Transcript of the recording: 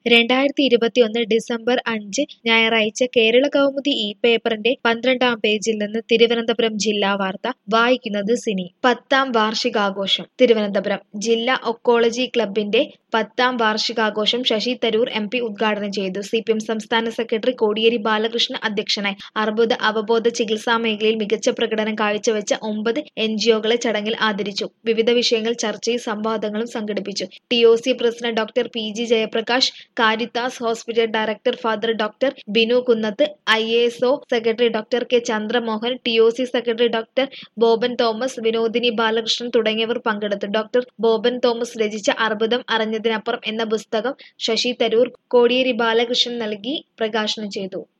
രണ്ടായിരത്തി ഇരുപത്തിയൊന്ന് ഡിസംബർ അഞ്ച് ഞായറാഴ്ച കേരള കൗമുദി ഈ പേപ്പറിന്റെ പന്ത്രണ്ടാം പേജിൽ നിന്ന് തിരുവനന്തപുരം ജില്ലാ വാർത്ത വായിക്കുന്നത് സിനി പത്താം വാർഷികാഘോഷം തിരുവനന്തപുരം ജില്ലാ ഒക്കോളജി ക്ലബിന്റെ പത്താം വാർഷികാഘോഷം ശശി തരൂർ എം പി ഉദ്ഘാടനം ചെയ്തു സി പി എം സംസ്ഥാന സെക്രട്ടറി കോടിയേരി ബാലകൃഷ്ണൻ അധ്യക്ഷനായി അർബുദ അവബോധ ചികിത്സാ മേഖലയിൽ മികച്ച പ്രകടനം കാഴ്ചവെച്ച ഒമ്പത് എൻ ജിഒകളെ ചടങ്ങിൽ ആദരിച്ചു വിവിധ വിഷയങ്ങൾ ചർച്ചയും സംവാദങ്ങളും സംഘടിപ്പിച്ചു T O C president doctor P G Jayaprakash Caritas hospital director father doctor Binu Kunnath I A S O secretary doctor K Chandramohan T O C secretary doctor Boban Thomas Vinodini Balakrishnan തുടങ്ങിയവർ പങ്കെടുത്തു ഡോക്ടർ ബോബൻ തോമസ് രചിച്ച അർബുദം അറിഞ്ഞതിനപ്പുറം എന്ന പുസ്തകം ശശി തരൂർ കോടിയേരി ബാലകൃഷ്ണൻ നൽകി പ്രകാശനം ചെയ്തു